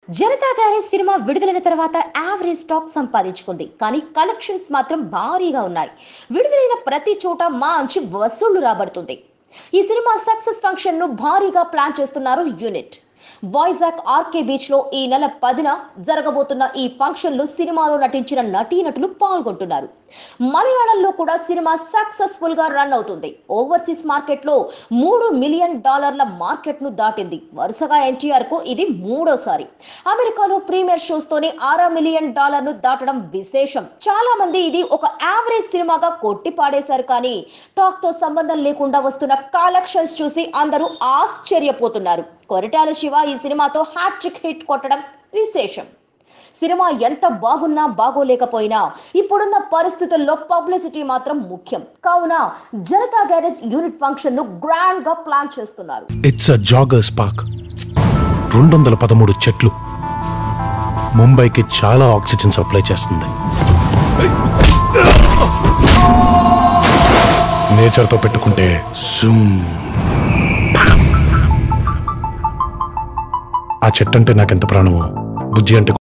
Janata garage cinema విడుదలైన తర్వాత average talk సంపాదించుకుంది కానీ కలెక్షన్స్ మాత్రం భారీగా ఉన్నాయి విడుదలైన ప్రతి చోట మంచి వసూళ్లు రాబడుతుంది ఈ సినిమా సక్సెస్ ఫంక్షన్ ను భారీగా ప్లాన్ చేస్తున్నారు యూనిట్ వైజాగ్ ఆర్కే బీచ్ లో ఈ నెల పదిన జరగబోతున్న ఈ ఫంక్షన్ లో సినిమాలో నటించిన నటీనటులు పాల్గొంటున్నారు మలయాళంలో కూడా సినిమా సక్సెస్ఫుల్ గా రన్ అవుతుంది ఓవర్సీస్ మార్కెట్ లో మూడు మిలియన్ డాలర్ల మార్కెట్ ను దాటింది వరుసగా ఎన్టీఆర్ కు ఇది మూడోసారి అమెరికాలో ప్రీమియర్ షోస్ తోనే ఆరో మిలియన్ డాలర్ ను దాటడం విశేషం చాలా మంది ఇది ఒక యావరేజ్ సినిమాగా కొట్టి పాడేశారు కానీ టాక్ తో సంబంధం లేకుండా వస్తున్న కలెక్షన్స్ చూసి అందరూ ఆశ్చర్యపోతున్నారు కొరటాల శివ ఈ సినిమాతో హ్యాట్రిక్ హిట్ కొట్టడం విశేషం సినిమా ఎంత బాగున్నా బాగోలేకపోయినా ఇప్పుడున్న పరిస్థితుల్లో పబ్లిసిటీ మాత్రం ముఖ్యం కావున జనతా గ్యారేజ్ యూనిట్ ఫంక్షన్ ను గ్రాండ్ గా ప్లాన్ చేస్తున్నారు ఇట్స్ అ జాగర్స్ పార్క్ రెండు వందల పదమూడు చెట్లు ముంబైకి చాలా ఆక్సిజన్ సప్లై చేస్తుంది నేచర్తో పెట్టుకుంటే జూమ్. ఆ చెట్టు అంటే నాకెంత ప్రాణమో బుజ్జి అంటే